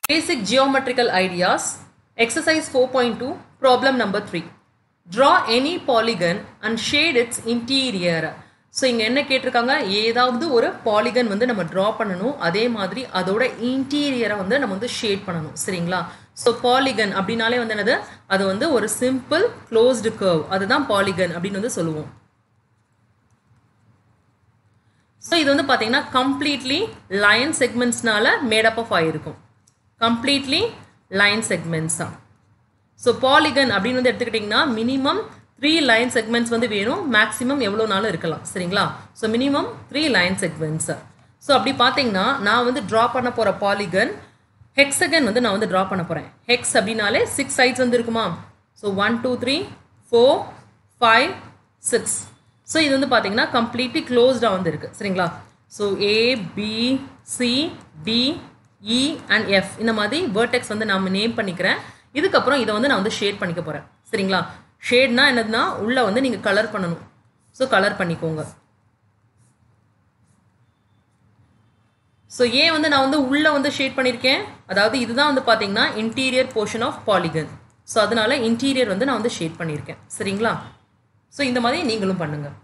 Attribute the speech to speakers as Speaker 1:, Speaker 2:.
Speaker 1: Basic geometrical ideas. Exercise 4.2, problem number 3. Draw any polygon and shade its interior. So இங்கே என்ன கேட்டிருக்காங்க ஏதாவது ஒரு பாலிகன் வந்து நம்ம ட்ரா பண்ணணும் அதே மாதிரி அதோட இன்டீரியரை வந்து நம்ம வந்து ஷேட் பண்ணணும் சரிங்களா ஸோ பாலிகன் அப்படின்னாலே வந்து என்னது அது வந்து ஒரு சிம்பிள் க்ளோஸ்டு கர்வ் அதுதான் பாலிகன் அப்படின்னு வந்து சொல்லுவோம் ஸோ இது வந்து பார்த்தீங்கன்னா கம்ப்ளீட்லி லைன் செக்மெண்ட்ஸ்னால மேடப் ஆஃப் ஆகிருக்கும் கம்ப்ளீட்லி லைன் செக்மெண்ட்ஸ் தான் ஸோ பாலிகன் அப்படின்னு வந்து எடுத்துக்கிட்டிங்கன்னா மினிமம் த்ரீ லைன் செக்மெண்ட்ஸ் வந்து வேணும் மேக்ஸிமம் எவ்வளோ நாளும் இருக்கலாம் சரிங்களா so minimum three line segments so அப்படி பார்த்தீங்கன்னா நான் வந்து ட்ரா பண்ண போகிற பாலிகன் ஹெக்ஸகன் வந்து நான் வந்து ட்ரா பண்ண போகிறேன் ஹெக்ஸ் அப்படின்னாலே சிக்ஸ் சைட்ஸ் வந்து இருக்குமா so one two three four five six so இது வந்து பார்த்தீங்கன்னா கம்ப்ளீட்லி க்ளோஸ்டாக வந்து இருக்குது சரிங்களா so A B C D E and F இந்த மாதிரி வேர்டெக்ஸ் வந்து நான் நேம் பண்ணிக்கிறேன் இதுக்கப்புறம் இதை வந்து நான் வந்து ஷேட் பண்ணிக்க போகிறேன் சரிங்களா ஷேட்னா என்னதுன்னா உள்ளே வந்து நீங்கள் கலர் பண்ணணும் ஸோ கலர் பண்ணிக்கோங்க ஸோ ஏன் வந்து நான் வந்து உள்ளே வந்து ஷேட் பண்ணியிருக்கேன் அதாவது இதுதான் வந்து பார்த்தீங்கன்னா interior portion of polygon so அதனால இன்டீரியர் வந்து நான் வந்து ஷேட் பண்ணியிருக்கேன் சரிங்களா ஸோ இந்த மாதிரி நீங்களும் பண்ணுங்கள்